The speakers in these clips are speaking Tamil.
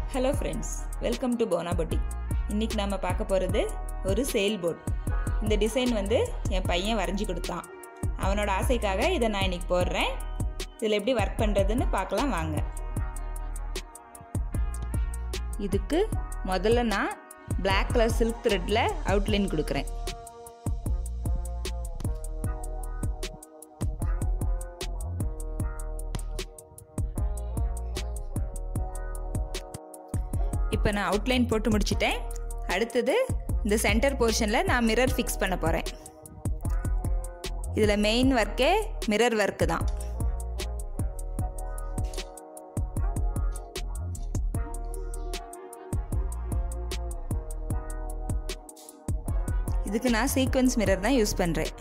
ஹலோ ஃப்ரெண்ட்ஸ் வெல்கம் டு போனா பொட்டிக் இன்றைக்கி நம்ம பார்க்க போகிறது ஒரு சேல் போட் இந்த டிசைன் வந்து என் பையன் வரைஞ்சி கொடுத்தான் அவனோட ஆசைக்காக இதை நான் இன்னைக்கு போடுறேன் இதில் எப்படி ஒர்க் பண்ணுறதுன்னு பார்க்கலாம் வாங்க இதுக்கு முதல்ல நான் பிளாக் கலர் சில்க் த்ரெட்டில் அவுட்லைன் கொடுக்குறேன் இப்போ நான் அவுட்லைன் போட்டு முடிச்சிட்டேன் அடுத்தது இந்த சென்டர் போர்ஷனில் நான் மிரர் ஃபிக்ஸ் பண்ண போகிறேன் இதில் மெயின் ஒர்க்கே மிரர் ஒர்க்கு தான் இதுக்கு நான் சீக்வன்ஸ் மிரர் தான் யூஸ் பண்ணுறேன்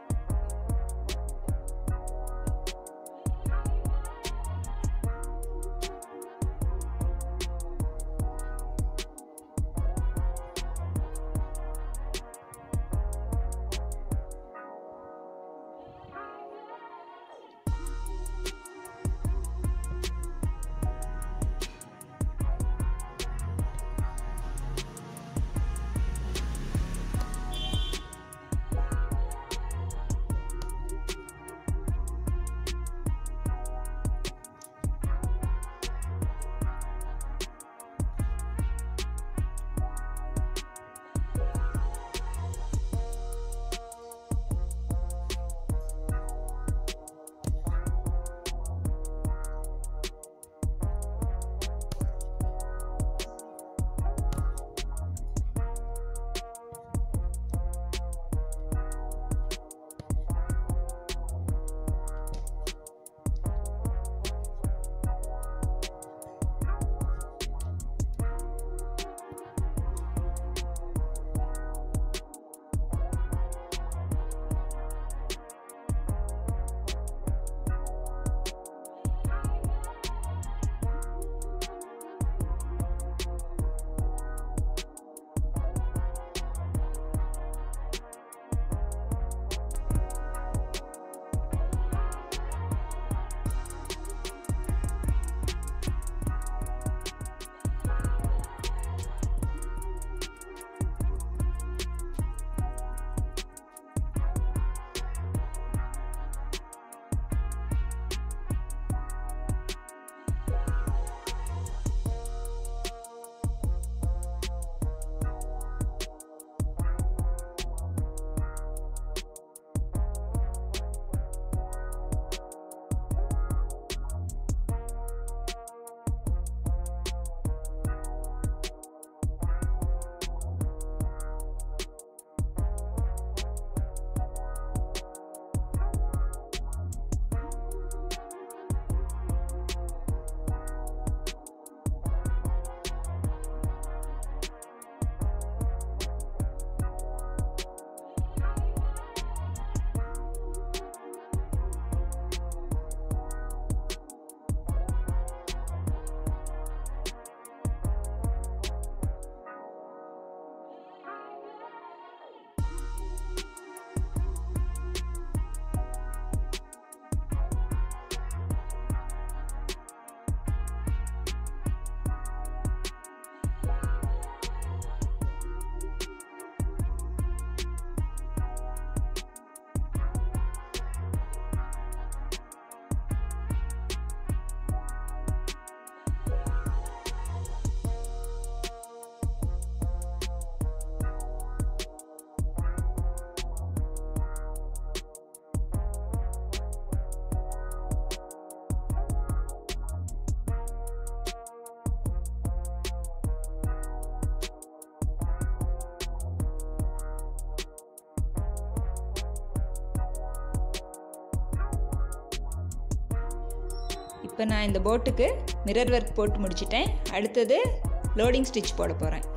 இப்போ நான் இந்த போட்டுக்கு மிரர் ஒர்க் போட்டு முடிச்சிட்டேன் அடுத்தது லோடிங் ஸ்டிச் போட போகிறேன்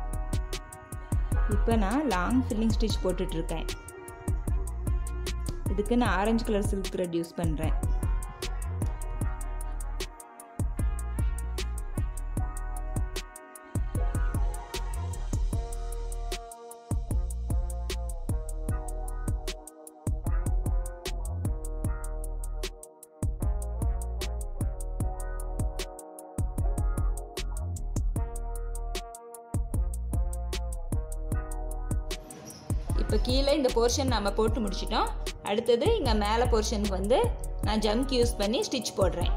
இப்போ நான் லாங் ஃபில்லிங் ஸ்டிச் போட்டுட்ருக்கேன் இதுக்கு நான் orange colour silk thread use பண்ணுறேன் இப்போ கீழே இந்த போர்ஷன் நம்ம போட்டு முடிச்சிட்டோம் அடுத்தது இங்கே மேலே போர்ஷனுக்கு வந்து நான் ஜம்க் யூஸ் பண்ணி ஸ்டிச் போடுறேன்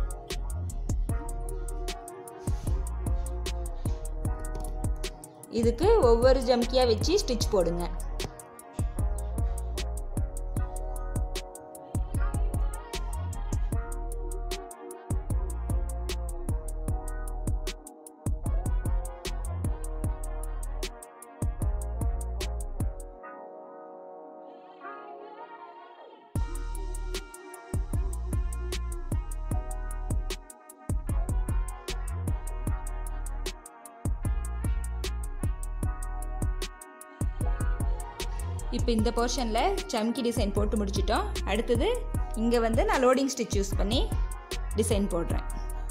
இதுக்கு ஒவ்வொரு ஜம்கியாக வச்சு ஸ்டிச் போடுங்க இப்போ இந்த போர்ஷனில் சம்கி டிசைன் போட்டு முடிச்சிட்டோம் அடுத்தது இங்கே வந்து நான் லோடிங் ஸ்டிச் யூஸ் பண்ணி டிசைன் போடுறேன்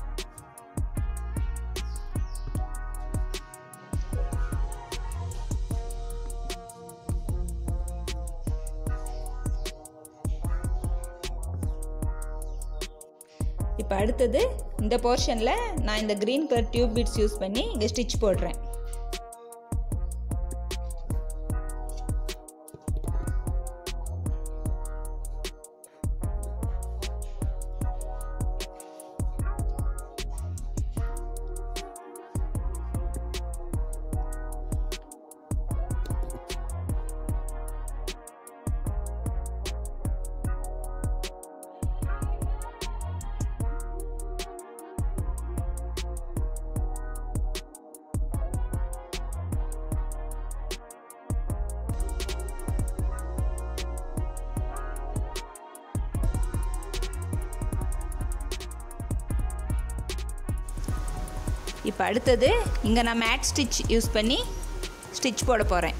இப்போ அடுத்தது இந்த போர்ஷனில் நான் இந்த green colour tube beads use பண்ணி இங்கே ஸ்டிச் போடுறேன் இப்போ அடுத்தது இங்கே நான் மேட் ஸ்டிச் யூஸ் பண்ணி ஸ்டிச் போட போகிறேன்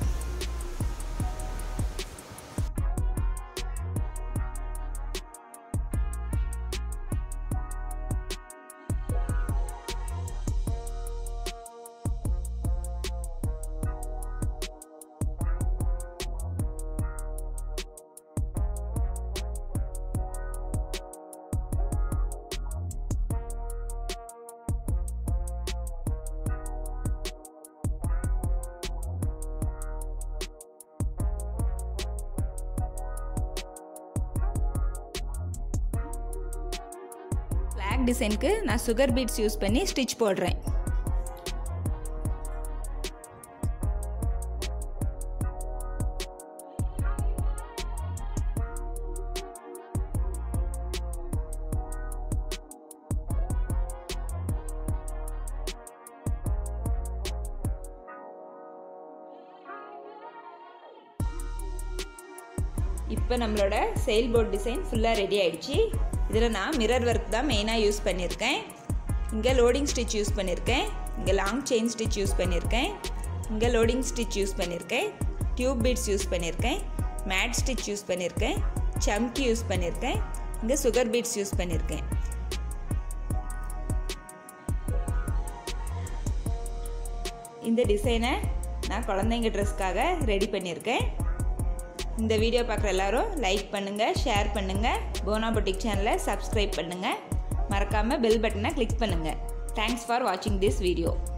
ஃப்ளாக் டிசைனுக்கு நான் சுகர் பீட்ஸ் யூஸ் பண்ணி ஸ்டிச் போடுறேன் இப்போ நம்மளோட செயில் போர்ட் டிசைன் ஃபுல்லாக ரெடி ஆயிடுச்சு இதில் நான் மிரர் ஒர்க் தான் மெயினாக யூஸ் பண்ணியிருக்கேன் இங்கே லோடிங் ஸ்டிச் யூஸ் பண்ணியிருக்கேன் இங்கே லாங் செயின் ஸ்டிச் யூஸ் பண்ணியிருக்கேன் இங்கே லோடிங் ஸ்டிச் யூஸ் பண்ணியிருக்கேன் டியூப் பீட்ஸ் யூஸ் பண்ணியிருக்கேன் மேட் ஸ்டிச் யூஸ் பண்ணியிருக்கேன் சம்கி யூஸ் பண்ணியிருக்கேன் இங்கே சுகர் பீட்ஸ் யூஸ் பண்ணியிருக்கேன் இந்த டிசைனை நான் குழந்தைங்க ட்ரெஸ்க்காக ரெடி பண்ணியிருக்கேன் இந்த வீடியோ பார்க்குற எல்லாரும் லைக் பண்ணுங்கள் ஷேர் பண்ணுங்கள் போனா பொட்டிக் சேனலை சப்ஸ்கிரைப் பண்ணுங்கள் மறக்காமல் பெல் பட்டனை கிளிக் பண்ணுங்கள் தேங்க்ஸ் ஃபார் வாட்சிங் திஸ் வீடியோ